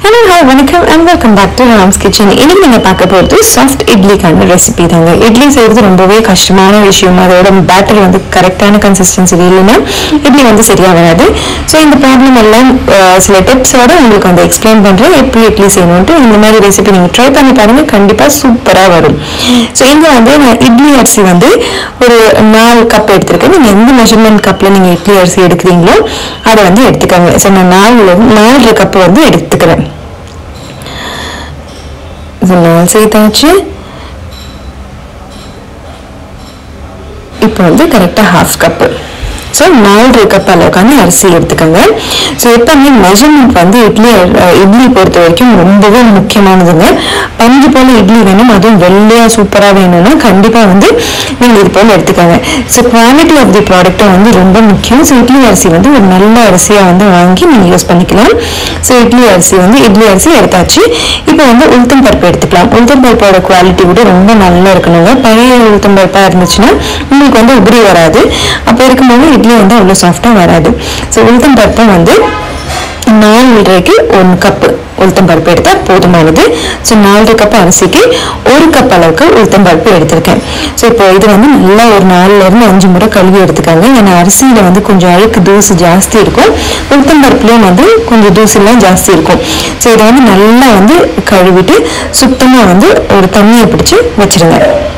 hello hi வணக்கம் and welcome back to Ram's kitchen இன்னைக்கு நீங்க பார்க்க போகிறது சாஃப்ட் இட்லிக்கான ரெசிபி தாங்க இட்லி செய்யறது ரொம்பவே கஷ்டமான விஷயம் அதோட பேட்டர் வந்து கரெக்டான கன்சிஸ்டன்சி இல்லைன்னா இட்லி வந்து சரியா வராது ஸோ இந்த ப்ராப்ளம் எல்லாம் அஹ், சில டிப்ஸோட உங்களுக்கு வந்து எக்ஸ்பிளைன் பண்றேன் எப்படி இட்லி செய்யணும்ட்டு இந்த மாதிரி ரெசிபி நீங்க ட்ரை பண்ணி பாருங்க கண்டிப்பா சூப்பரா வரும் ஸோ இங்க வந்து நான் இட்லி அரிசி வந்து ஒரு நாலு கப் எடுத்திருக்கேன் நீங்க எந்த மெஷர்மெண்ட் கப்ல நீங்க இட்லி அரிசி எடுக்கிறீங்களோ அதை வந்து எடுத்துக்கோங்க ஸோ நான் நாலு நாலு கப் வந்து எடுத்துக்கிறேன் இது நாலு சேர்த்தாச்சு இப்போ வந்து கரெக்டாக ஹாஃப் கப்பு ஸோ நாலு கப் அளவுக்கான அரிசி எடுத்துக்கோங்க ஸோ எப்பவுமே மெஷர்மெண்ட் வந்து இட்லி அஹ், இட்லி பொறுத்த வரைக்கும் ரொம்பவே முக்கியமானதுங்க பஞ்சு போல இட்லி வேணும் அதுவும் வெள்ளையா சூப்பராக வேணும்னா கண்டிப்பாக வந்து நீங்கள் இது போல எடுத்துக்கோங்க ஸோ குவாலிட்டி ஆஃப் தி ப்ராடக்ட்டும் வந்து ரொம்ப முக்கியம் ஸோ இட்லி அரிசி வந்து ஒரு நல்ல அரிசியாக வந்து வாங்கி நீங்கள் யூஸ் பண்ணிக்கலாம் ஸோ இட்லி அரிசி வந்து இட்லி அரிசி எடுத்தாச்சு இப்போ வந்து உளுத்தம் பருப்பு எடுத்துக்கலாம் உளுத்தம் பருப்போட குவாலிட்டி விட ரொம்ப நல்லா இருக்கணுங்க பழைய உளுத்தம் பருப்பாக இருந்துச்சுன்னா உங்களுக்கு வந்து உபரி வராது அப்போ இருக்கும்போது இட்லி வந்து அவ்வளோ சாஃப்டாக வராது ஸோ உளுத்தம் பருப்பை வந்து நாலரைக்கு ஒன்று கப்பு உளுத்தம் பருப்பு எடுத்தால் போதுமானது ஸோ நாலரை கப் அரிசிக்கு ஒரு கப் அளவுக்கு உளுத்தம் பருப்பு எடுத்திருக்கேன் ஸோ இப்போ இது வந்து நல்லா ஒரு நாலுல இருந்து அஞ்சு முறை கழுவி எடுத்துக்காங்க ஏன்னா அரிசியில் வந்து கொஞ்சம் அழுக்கு தூசு ஜாஸ்தி இருக்கும் உளுத்தம் பருப்புலேயும் வந்து கொஞ்சம் தூசுலாம் ஜாஸ்தி இருக்கும் ஸோ இதை வந்து நல்லா வந்து கழுவிட்டு சுத்தமாக வந்து ஒரு தண்ணியை பிடிச்சி வச்சிருங்க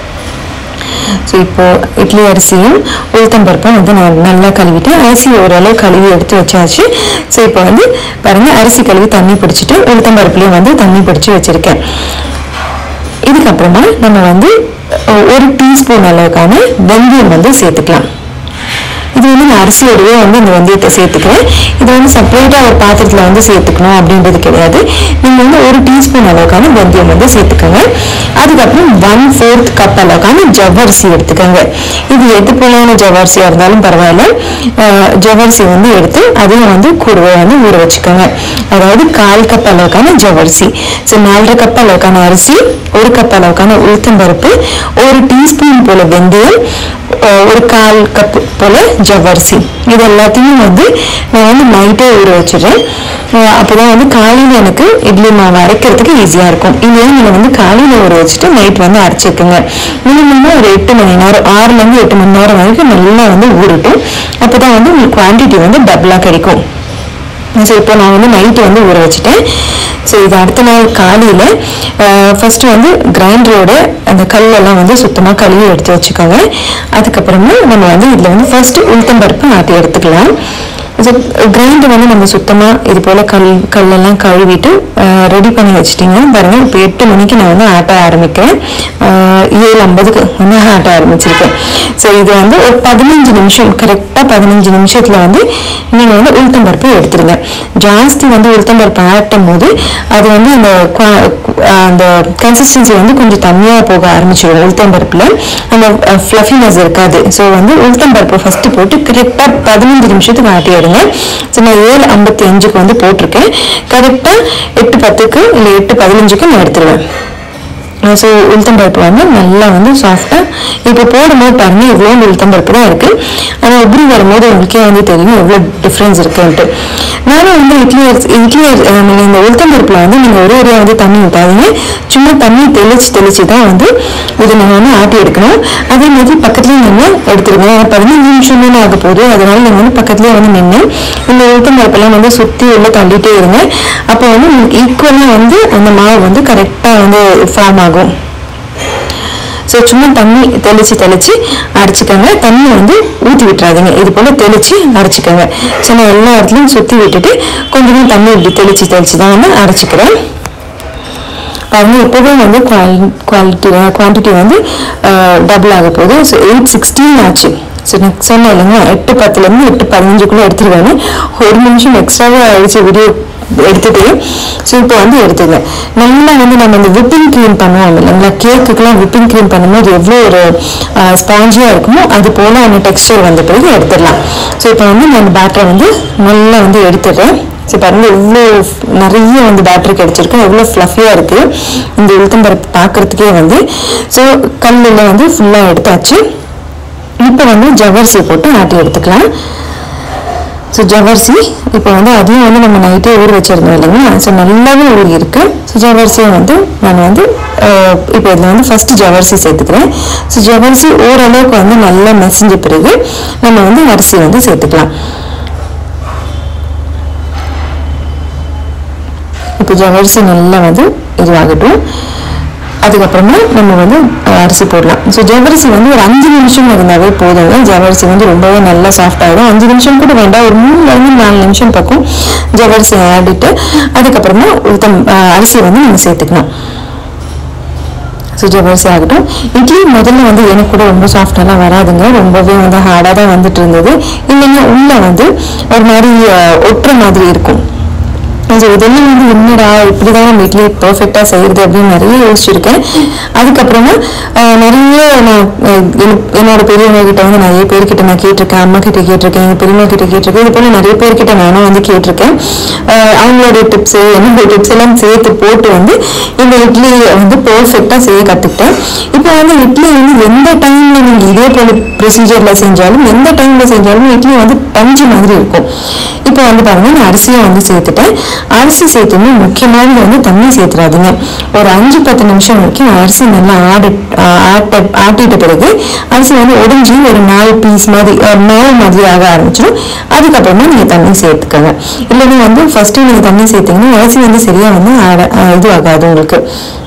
ஸோ இப்போ இட்லி அரிசியும் உளுத்தம் பருப்பும் வந்து நான் நல்லா கழுவிட்டு அரிசி ஓரளவு கழுவி எடுத்து வச்சாச்சு ஸோ இப்போ வந்து பாருங்க அரிசி கழுவி தண்ணி பிடிச்சிட்டு உளுத்தம் பருப்புலையும் வந்து தண்ணி பிடிச்சி வச்சிருக்கேன் இதுக்கப்புறமா நம்ம வந்து அஹ், ஒரு டீஸ்பூன் அளவுக்கான வெந்தயம் வந்து சேர்த்துக்கலாம் இது வந்து நான் அரிசியோடவே வந்து இந்த வெந்தயத்தை சேர்த்துக்கிறேன் இது வந்து செப்பரேட்டாக ஒரு பாத்திரத்தில் வந்து சேர்த்துக்கணும் அப்படின்றது கிடையாது நீங்கள் வந்து ஒரு டீஸ்பூன் அளவுக்கான வெந்தயம் வந்து சேர்த்துக்கோங்க அதுக்கப்புறம் ஒன் ஃபோர்த் கப் அளவுக்கான ஜவ்வரிசி எடுத்துக்கோங்க இது எது போலான ஜவ்வரிசியாக இருந்தாலும் பரவாயில்ல அஹ், ஜவ்வரிசி வந்து எடுத்து அதையும் வந்து கூடவே வந்து ஊற வச்சுக்கோங்க அதாவது கால் கப் அளவுக்கான ஜவ்வரிசி ஸோ நாலரை கப் அளவுக்கான அரிசி ஒரு கப் அளவுக்கான உளுத்தம் பருப்பு ஒரு டீஸ்பூன் போல வெந்தயம் அஹ் ஒரு கால் கப் போல ஜவ்வரிசி இது எல்லாத்தையும் வந்து நான் வந்து நைட்டே ஊற வச்சிடுறேன் அஹ் அப்பதான் வந்து காலையில் எனக்கு இட்லி மாவு அரைக்கிறதுக்கு ஈஸியாக இருக்கும் இல்லையா நீங்கள் வந்து காலையில் ஊற வச்சுட்டு நைட் வந்து அரைச்சிக்கோங்க மினிமமாக ஒரு எட்டு மணி நேரம் ஆறுலேருந்து எட்டு மணி நேரம் வரைக்கும் நல்லா வந்து ஊறட்டும் அப்போ தான் வந்து உங்களுக்கு குவான்டிட்டி வந்து டபுளாக கிடைக்கும் ஸோ இப்போ நான் வந்து நைட்டு வந்து ஊற வச்சுட்டேன் ஸோ இது அடுத்த நாள் காலையில் ஃபஸ்ட்டு வந்து கிரைண்டரோட அந்த கல்லெல்லாம் வந்து சுத்தமாக கழுவி எடுத்து வச்சுக்கோங்க அதுக்கப்புறமா நம்ம வந்து இதில் வந்து ஃபர்ஸ்ட்டு உளுத்தம் பருப்பு ஆட்டி எடுத்துக்கலாம் ஸோ கிரைண்டர் வந்து நம்ம சுத்தமாக இது போல் கல் கல்லெல்லாம் கழுவிட்டு ரெடி பண்ணி வச்சுட்டிங்க பாருங்கள் இப்போ எட்டு மணிக்கு நான் வந்து ஆட்ட ஆரம்பிக்கிறேன் அஹ், ஏழு ஐம்பதுக்கு வந்து ஆட்ட ஆரம்பிச்சிருக்கேன் ஸோ இது வந்து ஒரு பதினஞ்சு நிமிஷம் கரெக்டாக பதினஞ்சு நிமிஷத்தில் வந்து நீங்கள் வந்து உளுத்தம் பருப்பு எடுத்துருங்க ஜாஸ்தி வந்து உளுத்தம் பருப்பு ஆட்டும் போது அது வந்து அந்த qua- அந்த கன்சிஸ்டன்சி வந்து கொஞ்சம் தண்ணியாக போக ஆரம்பிச்சிடும் உளுத்தம் பருப்பில் அந்த ஃப்ளஃபினஸ் இருக்காது ஸோ வந்து உளுத்தம் பருப்பு ஃபஸ்ட்டு போட்டு கரெக்டாக பதினஞ்சு நிமிஷத்துக்கு ஆட்டி எடுங்க ஸோ நான் ஏழு ஐம்பத்தி அஞ்சுக்கு வந்து போட்டிருக்கேன் கரெக்டாக எட்டு பத்துக்கு இல்லை எட்டு பதினஞ்சுக்கு நான் எடுத்துருவேன் ஸோ உளுத்தம் பருப்பு வந்து நல்லா வந்து சாஃப்டாக இப்போ போடும்போது பாருங்க இவ்வளோ உளுத்தம் பருப்பு தான் இருக்குது ஆனால் உபரி வரும்போது உங்களுக்கே வந்து தெரியும் எவ்வளோ டிஃப்ரென்ஸ் இருக்குன்ட்டு நானும் வந்து இட்லி அரிசி- இட்லி அரிசி- அஹ் நீங்க இந்த உளுத்தம் பருப்பில் வந்து நீங்கள் ஒரு ஒரே வந்து தண்ணி ஊற்றாதீங்க சும்மா தண்ணி தெளிச்சு தெளிச்சு தான் வந்து இது நீங்கள் வந்து ஆட்டி எடுக்கணும் அதே மாதிரி பக்கத்துலேயே நின்று எடுத்துருங்க ஏன்னா பதினஞ்சு நிமிஷம் தானே ஆக போகுது அதனால நீங்கள் வந்து பக்கத்துலேயே வந்து நின்று இந்த உளுத்தம் பருப்பெல்லாம் வந்து சுற்றி உள்ள தள்ளிட்டே இருங்க அப்போ வந்து உங்களுக்கு ஈக்குவலாக வந்து அந்த மாவு வந்து கரெக்டாக வந்து ஃபார்ம் ஆகும் ஸோ சும்மா தண்ணி தெளித்து தெளித்து அரைச்சிக்கோங்க தண்ணி வந்து ஊற்றி விட்டுறாதீங்க இது போல் தெளித்து அரைச்சிக்கோங்க ஸோ நான் எல்லா இடத்துலையும் சுற்றி விட்டுட்டு கொஞ்சமாக தண்ணி இப்படி தெளித்து தெளித்து தான் வந்து அரைச்சிக்கிறேன் பாருங்க இப்போவே வந்து குவாலிட்டி குவான்டிட்டி வந்து டபுள் ஆக போகுது ஸோ எயிட் சிக்ஸ்டீன் ஆச்சு ஸோ நெக்ஸ்ட் சொன்னேன் இல்லைங்க எட்டு பத்துலேருந்து எட்டு பதினஞ்சுக்குள்ளே எடுத்துருவேன்னு ஒரு நிமிஷம் எக்ஸ்ட்ராவாக ஆயிடுச்சு வீடியோ எடுத்துட்டு ஸோ இப்போ வந்து எடுத்துங்க நல்லா வந்து நம்ம இந்த விப்பிங் க்ரீம் பண்ணுவோம் இல்லைங்களா கேக்குக்கெல்லாம் விப்பிங் க்ரீம் பண்ணும்போது எவ்வளோ ஒரு ஸ்பாஞ்சியாக இருக்குமோ அது போல் அந்த டெக்ஸ்டர் வந்த பிறகு எடுத்துடலாம் ஸோ இப்போ வந்து நான் பேட்டரை வந்து நல்லா வந்து எடுத்துடுறேன் ஸோ பாருங்க எவ்வளோ நிறைய வந்து பேட்டரி கிடைச்சிருக்கு எவ்வளோ ஃப்ளஃபியாக இருக்குது இந்த உளுத்தம் பருப்பு பார்க்குறதுக்கே வந்து ஸோ கல்லில் வந்து ஃபுல்லாக எடுத்தாச்சு இப்போ வந்து ஜவ்வரிசி போட்டு ஆட்டி எடுத்துக்கலாம் ஸோ ஜவர்சி இப்போ வந்து அதையும் வந்து நம்ம நைட்டே ஊற வச்சிருந்தோம் இல்லைங்களா ஸோ நல்லாவே ஊறி இருக்கு ஸோ ஜவர்சியை வந்து நான் வந்து அஹ், இப்போ இதில் வந்து ஃபர்ஸ்ட் ஜவர்சி சேர்த்துக்கிறேன் ஸோ ஜவர்சி ஓரளவுக்கு வந்து நல்லா மெசஞ்ச பிறகு நம்ம வந்து அரிசி வந்து சேர்த்துக்கலாம் இப்போ ஜவரிசி நல்லா வந்து இதுவாகட்டும் அதுக்கப்புறமா நம்ம வந்து அஹ், அரிசி போடலாம் ஸோ ஜவரிசி வந்து ஒரு அஞ்சு நிமிஷம் இருந்தாவே போதுங்க ஜவரிசி வந்து ரொம்பவே நல்லா சாஃப்ட் ஆகிடும் அஞ்சு நிமிஷம் கூட வேண்டாம் ஒரு மூணுலேருந்து நாலு நிமிஷம் பக்கம் ஜவரிசி ஆடிட்டு அதுக்கப்புறமா உளுத்தம் அஹ், அரிசி வந்து நம்ம சேர்த்துக்கணும் ஸோ ஜவரிசி ஆகட்டும் இட்லி முதல்ல வந்து எனக்கு கூட ரொம்ப சாஃப்டாலாம் வராதுங்க ரொம்பவே வந்து ஹார்டாக தான் வந்துட்டு இருந்தது இல்லைன்னா உள்ள வந்து ஒரு மாதிரி அஹ், ஒட்டுற மாதிரி இருக்கும் ஸோ இதெல்லாம் வந்து என்னடா இப்படிதான் நம்ம இட்லி பர்ஃபெக்டாக செய்யறது அப்படின்னு நிறைய யோசிச்சிருக்கேன் அதுக்கப்புறமா ஆஹ், நிறைய நான் ஆஹ், எனக்கு- என்னோட பெரியவங்க கிட்ட வந்து நிறைய பேர்கிட்ட நான் கேட்டிருக்கேன் அம்மா கிட்ட கேட்டிருக்கேன் எங்கள் பெரியம்மா கிட்ட கேட்டிருக்கேன் இது போல நிறைய பேர்கிட்ட நானும் வந்து கேட்டிருக்கேன் ஆஹ், அவங்களோட டிப்ஸ் என்னோட டிப்ஸ் எல்லாம் சேர்த்து போட்டு வந்து இந்த இட்லி வந்து பர்ஃபெக்டாக செய்ய கற்றுக்கிட்டேன் இப்போ வந்து இட்லி வந்து எந்த டைம்ல நீங்கள் இதே போல ப்ரொசீஜர்ல செஞ்சாலும் எந்த டைம்ல செஞ்சாலும் இட்லி வந்து பஞ்சு மாதிரி இருக்கும் இப்போ வந்து பாருங்க நான் அரிசியை வந்து சேர்த்துட்டேன் அரிசி சேர்த்துமே முக்கியமானது வந்து தண்ணி சேர்த்துறாதீங்க ஒரு அஞ்சு பத்து நிமிஷம் வரைக்கும் அரிசி நல்லா ஆடி ஆட்ட ஆட்டிட்ட பிறகு அரிசி வந்து உடைஞ்சி ஒரு நாலு பீஸ் மாதிரி அஹ், மாவு மாதிரி ஆக ஆரம்பிச்சிடும் அதுக்கப்புறமா நீங்க தண்ணி சேர்த்துக்கோங்க இல்லைன்னா வந்து ஃபர்ஸ்ட் நீங்க தண்ணி சேர்த்தீங்கன்னா அரிசி வந்து சரியா வந்து ஆட அஹ், இது ஆகாது உங்களுக்கு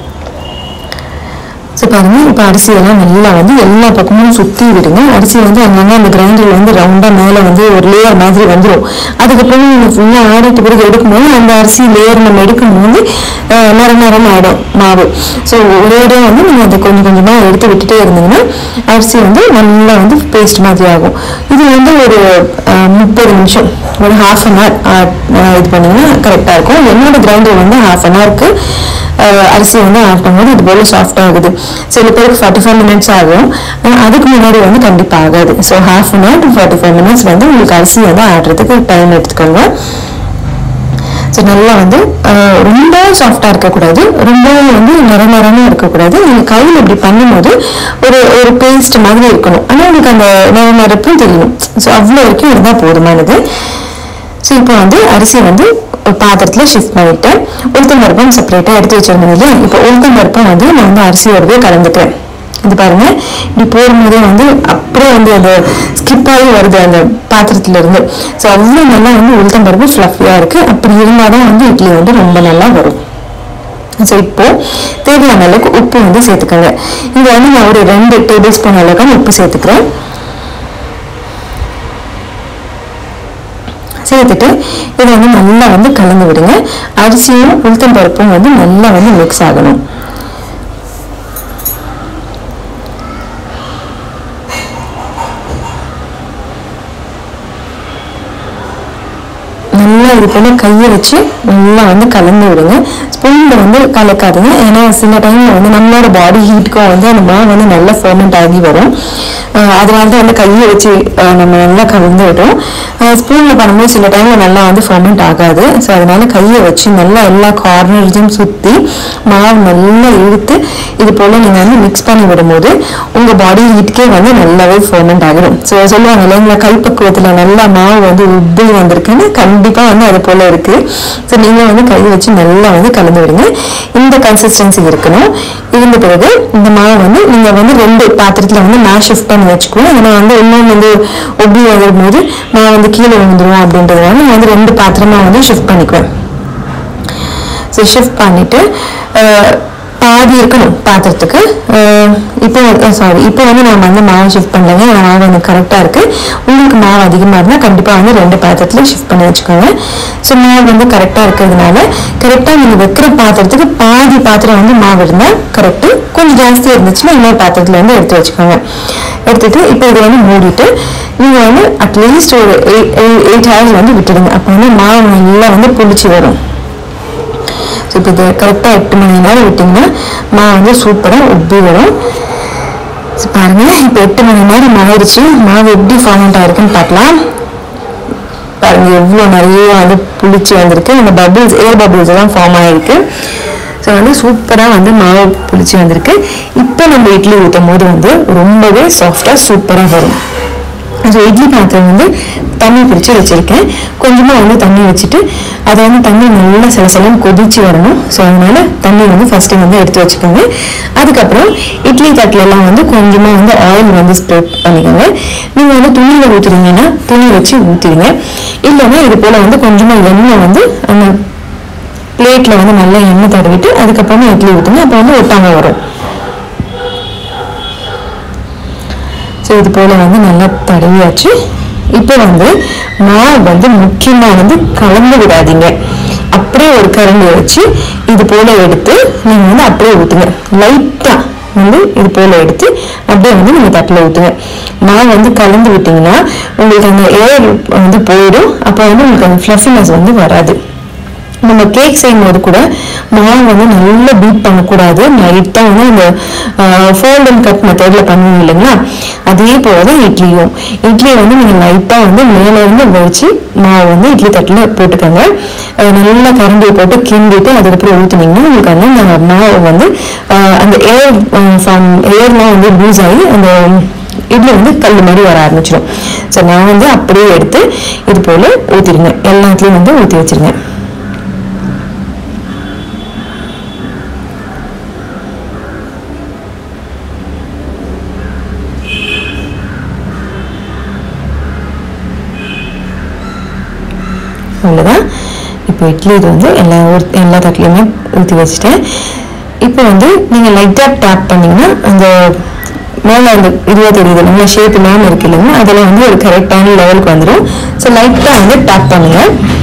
ஸோ பாருங்க இப்போ அரிசியெல்லாம் நல்லா வந்து எல்லா பக்கமும் சுற்றி விடுங்க அரிசி வந்து அங்கங்கே அந்த கிரைண்டரில் வந்து ரவுண்டாக மேலே வந்து ஒரு லேயர் மாதிரி வந்துடும் அதுக்கப்புறம் நீங்கள் ஃபுல்லாக ஆடிட்டு பிறகு எடுக்கும்போது அந்த அரிசி லேயர் நம்ம எடுக்கும்போது அஹ், நர நரம் ஆகிடும் மாவு ஸோ ஒரேடியாக வந்து நீங்கள் அதை கொஞ்சம் கொஞ்சமாக எடுத்து விட்டுட்டே இருந்தீங்கன்னா அரிசி வந்து நல்லா வந்து பேஸ்ட் மாதிரி ஆகும் இது வந்து ஒரு அஹ், முப்பது நிமிஷம் ஒரு ஹாஃப் அன் ஹவர் இது பண்ணிங்கன்னா கரெக்டாக இருக்கும் என்னோட கிரைண்டர் வந்து ஹாஃப் அன் ஹவருக்கு அஹ் அரிசி வந்து ஆட் பண்ணும்போது இது போல சாஃப்ட் ஆகுது சில பேருக்கு ஃபார்ட்டி ஃபைவ் மினிட்ஸ் ஆகும் ஆனா அதுக்கு முன்னாடி வந்து கண்டிப்பாக ஆகாது so half an hour to forty five minutes வந்து உங்களுக்கு அரிசி வந்து ஆடுறதுக்கு டைம் எடுத்துக்கோங்க ஸோ நல்லா வந்து அஹ், ரொம்ப சாஃப்டாக இருக்கக்கூடாது ரொம்பவும் வந்து நிற நிறமாக இருக்கக்கூடாது நீங்கள் கையில் இப்படி பண்ணும்போது ஒரு ஒரு பேஸ்ட் மாதிரி இருக்கணும் ஆனால் உங்களுக்கு அந்த நிற நிறப்பும் தெரியணும் ஸோ அவ்வளோ வரைக்கும் இருந்தால் போதுமானது ஸோ இப்போ வந்து அரிசி வந்து ஒரு பாத்திரத்துல ஷிஃப்ட் பண்ணிட்டேன் உளுத்தம் பருப்பும் செப்பரேட்டாக எடுத்து வச்சிருந்தேன் இல்லையா இப்போ உளுத்தம் பருப்பை வந்து நான் வந்து அரிசியோடவே கலந்துக்கிறேன் இது பாருங்க இப்படி போடும்போதே வந்து அப்படியே வந்து அந்த ஸ்கிப் ஆகி வருது அந்த பாத்திரத்துல இருந்து ஸோ அவ்வளோ நல்லா வந்து உளுத்தம் பருப்பு ஃப்ளஃபியாக இருக்கு அப்படி இருந்தால் தான் வந்து இட்லி வந்து ரொம்ப நல்லா வரும் ஸோ இப்போ தேவையான அளவுக்கு உப்பு வந்து சேர்த்துக்கோங்க இங்க வந்து நான் ஒரு ரெண்டு டேபிள் ஸ்பூன் அளவுக்கு உப்பு சேர்த்துக்கிறேன் சேர்த்துட்டு இதை வந்து நல்லா வந்து கலந்து விடுங்க அரிசியும் உளுத்தம் பருப்பும் வந்து நல்லா வந்து மிக்ஸ் ஆகணும் நல்லா இது போல கையை வச்சு நல்லா வந்து கலந்து விடுங்க ஸ்பூன்ல வந்து கலக்காதுங்க ஏன்னா சில டைம்ல வந்து நம்மளோட பாடி ஹீட்டுக்கும் வந்து அந்த மாவு வந்து நல்லா ஃபர்மெண்ட் ஆகி வரும் அஹ் அதனால தான் வந்து கையை வச்சு அஹ் நம்ம நல்லா கலந்து விடுறோம் ஸ்பூன்ல பண்ணும்போது சில டைம்ல நல்லா வந்து ஃபர்மெண்ட் ஆகாது ஸோ அதனால கையை வச்சு நல்லா எல்லா கார்னர்ஸும் சுத்தி மாவு நல்லா இழுத்து இது போல நீங்க வந்து மிக்ஸ் பண்ணி விடும்போது உங்க பாடி ஹீட்டுக்கே வந்து நல்லாவே ஃபர்மெண்ட் ஆகிடும் ஸோ சொல்லுவாங்க இல்லைங்களா கைப்பக்குவத்துல நல்லா மாவு வந்து உப்பி வந்திருக்குன்னு கண்டிப்பா வந்து அது போல இருக்கு ஸோ நீங்க வந்து கை வச்சு நல்லா வந்து கலந்து விடுங்க இந்த கன்சிஸ்டன்சி இருக்கணும் இருந்த பிறகு இந்த மாவு வந்து நீங்க வந்து ரெண்டு பாத்திரத்துல வந்து நான் ஷிஃப்ட் பண்ணி வச்சுக்கணும் ஏன்னா வந்து இன்னொன்று வந்து ஒப்பி வரும்போது நான் வந்து கீழே விழுந்துருவோம் அப்படின்றதுனால நான் வந்து ரெண்டு பாத்திரமா வந்து ஷிஃப்ட் பண்ணிக்குவேன் ஸோ ஷிஃப்ட் பண்ணிட்டு அஹ், பாதி இருக்கணும் பாத்திரத்துக்கு அஹ், இப்போ சாரி இப்போ வந்து நான் வந்து மாவு ஷிஃப்ட் பண்ணலைங்க என் மாவு வந்து கரெக்டாக இருக்கு உங்களுக்கு மாவு அதிகமாக இருந்தால் கண்டிப்பாக வந்து ரெண்டு பாத்திரத்துல ஷிஃப்ட் பண்ணி வச்சுக்கோங்க ஸோ மாவு வந்து கரெக்டாக இருக்கிறதுனால கரெக்டாக நீங்கள் வைக்கிற பாத்திரத்துக்கு பாதி பாத்திரம் வந்து மாவு இருந்தால் கரெக்டு கொஞ்சம் ஜாஸ்தியாக இருந்துச்சுன்னா இன்னொரு பாத்திரத்துல வந்து எடுத்து வச்சுக்கோங்க எடுத்துட்டு இப்போ இதை வந்து மூடிட்டு நீங்கள் வந்து அட்லீஸ்ட் ஒரு எயிட் ஹவர்ஸ் வந்து விட்டுடுங்க அப்போ வந்து மாவு நல்லா வந்து புளிச்சு வரும் ஸோ இப்போ இது கரெக்டாக எட்டு மணி நேரம் விட்டிங்கன்னா மாவு வந்து சூப்பராக உப்பி வரும் ஸோ பாருங்க இப்போ எட்டு மணி நேரம் ஆயிடுச்சு மாவு எப்படி ஃபார்மெண்ட் ஆயிருக்குன்னு பார்க்கலாம் பாருங்க எவ்வளோ நிறைய வந்து புளிச்சு வந்திருக்கு அந்த பபிள்ஸ் ஏர் பபிள்ஸ் எல்லாம் ஃபார்ம் ஆயிருக்கு ஸோ வந்து சூப்பராக வந்து மாவு புளிச்சு வந்திருக்கு இப்போ நம்ம இட்லி ஊற்றும் போது வந்து ரொம்பவே சாஃப்டாக சூப்பராக வரும் ஸோ இட்லி பாத்திரம் வந்து தண்ணி பிடிச்சி வச்சிருக்கேன் கொஞ்சமா வந்து தண்ணி வச்சுட்டு அதை வந்து தண்ணி நல்லா சலசலன்னு கொதிச்சு வரணும் ஸோ அதனால தண்ணி வந்து ஃபர்ஸ்ட் வந்து எடுத்து வச்சுக்கோங்க அதுக்கப்புறம் இட்லி தட்டுல எல்லாம் வந்து கொஞ்சமா வந்து ஆயில் வந்து ஸ்ப்ரெட் பண்ணிக்கோங்க நீங்க வந்து துணியில ஊத்துறீங்கன்னா துணி வச்சு ஊத்திடுங்க இல்லைன்னா இது போல வந்து கொஞ்சமா எண்ணெய் வந்து அந்த பிளேட்ல வந்து நல்லா எண்ணெய் தடவிட்டு அதுக்கப்புறமா இட்லி ஊற்றுங்க அப்போ வந்து ஒட்டாம வரும் ஸோ இது போல வந்து நல்லா தடவியாச்சு இப்போ வந்து மாவு வந்து முக்கியமாக வந்து கலந்து விடாதீங்க அப்படியே ஒரு கரண்டி வச்சு இது போல எடுத்து நீங்க வந்து அப்படியே ஊத்துங்க லைட்டா வந்து இது போல எடுத்து அப்படியே வந்து நீங்க தட்டில் ஊத்துங்க மாவு வந்து கலந்து விட்டீங்கன்னா உங்களுக்கு அந்த ஏர் வந்து போயிடும் அப்போ வந்து உங்களுக்கு அந்த ஃப்ளஃபினஸ் வந்து வராது நம்ம கேக் செய்யும் போது கூட மாவு வந்து நல்லா பீட் பண்ணக்கூடாது லைட்டாக வந்து இந்த ஃபோல்ட் அண்ட் கட் மெத்தடில் பண்ணுவோம் இல்லைங்களா அதே போல தான் இட்லியும் இட்லியை வந்து நீங்கள் லைட்டாக வந்து மேலே இருந்து வச்சு மாவு வந்து இட்லி தட்டில் போட்டுக்கோங்க அஹ் நல்லா கரண்டியை போட்டு கிண்டிட்டு அதுக்கப்புறம் ஊற்றுனீங்கன்னா உங்களுக்கு வந்து அந்த மாவு வந்து அஹ் அந்த ஏர் ஃபார்ம் ஏர்லாம் வந்து லூஸ் ஆகி அந்த இட்லி வந்து கல் மாதிரி வர ஆரம்பிச்சிடும் ஸோ நான் வந்து அப்படியே எடுத்து இது போல ஊற்றிடுங்க எல்லாத்துலேயும் வந்து ஊற்றி வச்சிருங்க அவ்வளோதான் இப்போ இட்லி இது வந்து எல்லா ஊர்- எல்லா தட்டிலையுமே ஊற்றி வச்சுட்டேன் இப்போ வந்து நீங்கள் லைட்டாக டேப் பண்ணீங்கன்னா அந்த மேலே அந்த இதுவாக தெரியுது இல்லைங்களா ஷேப் இல்லாமல் இருக்கு இல்லைங்களா அதெல்லாம் வந்து ஒரு கரெக்டான லெவலுக்கு வந்துடும் ஸோ லைட்டாக வந்து டேப் பண்ணுங்க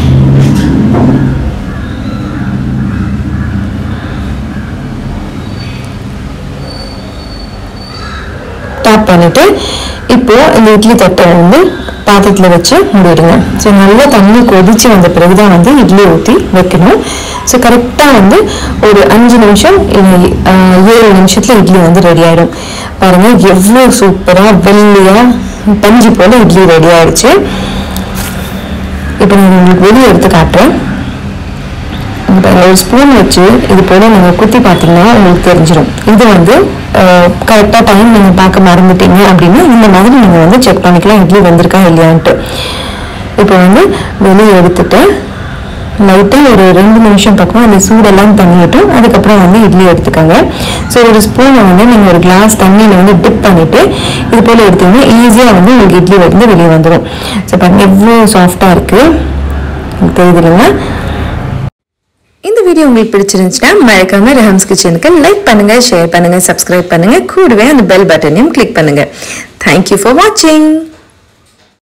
டேப் பண்ணிட்டு இப்போ இந்த இட்லி தட்டை வந்து பாத்திரத்தில் வச்சு மூடிடுங்க ஸோ நல்லா தண்ணி கொதிச்சு வந்த பிறகுதான் வந்து இட்லி ஊற்றி வைக்கணும் ஸோ கரெக்டாக வந்து ஒரு அஞ்சு நிமிஷம் இல்லை ஆஹ், ஏழு நிமிஷத்துல இட்லி வந்து ரெடி ஆயிடும் பாருங்க எவ்வளோ சூப்பராக வெள்ளையா பஞ்சு போல இட்லி ரெடி ஆயிடுச்சு இப்போ நான் உங்களுக்கு வெளியே எடுத்து காட்டுறேன் இப்போ ஒரு ஸ்பூன் வச்சு இது போல நீங்க குத்தி பார்த்தீங்கன்னா உங்களுக்கு தெரிஞ்சிடும் இது வந்து கரெக்டாக டைம் நீங்க பார்க்க மறந்துட்டீங்க அப்படின்னா இந்த மாதிரி நீங்க வந்து செக் பண்ணிக்கலாம் இட்லி வந்திருக்கா இல்லையான்ட்டு இப்போ வந்து வெளியே எடுத்துட்டு லைட்டாக ஒரு ரெண்டு நிமிஷம் பக்கம் அந்த சூடெல்லாம் பண்ணிட்டு அதுக்கப்புறம் வந்து இட்லி எடுத்துக்கோங்க ஸோ ஒரு ஸ்பூனை வந்து நீங்கள் ஒரு கிளாஸ் தண்ணியில் வந்து டிப் பண்ணிட்டு இது போல் எடுத்தீங்கன்னா ஈஸியாக வந்து உங்களுக்கு இட்லி வந்து வெளியே வந்துடும் ஸோ பாருங்க எவ்வளோ சாஃப்டாக இருக்குது உங்களுக்கு தெரியுது இல்லைங்களா இந்த வீடியோ உங்களுக்கு பிடிச்சிருந்துச்சுன்னா மறக்காம ரஹம்ஸ் கிச்சனுக்கு லைக் பண்ணுங்க ஷேர் பண்ணுங்க சப்ஸ்கிரைப் பண்ணுங்க கூடவே அந்த பெல் பட்டனையும் கிளிக் பண்ணுங்க தேங்க்யூ ஃபார் வாட்சிங்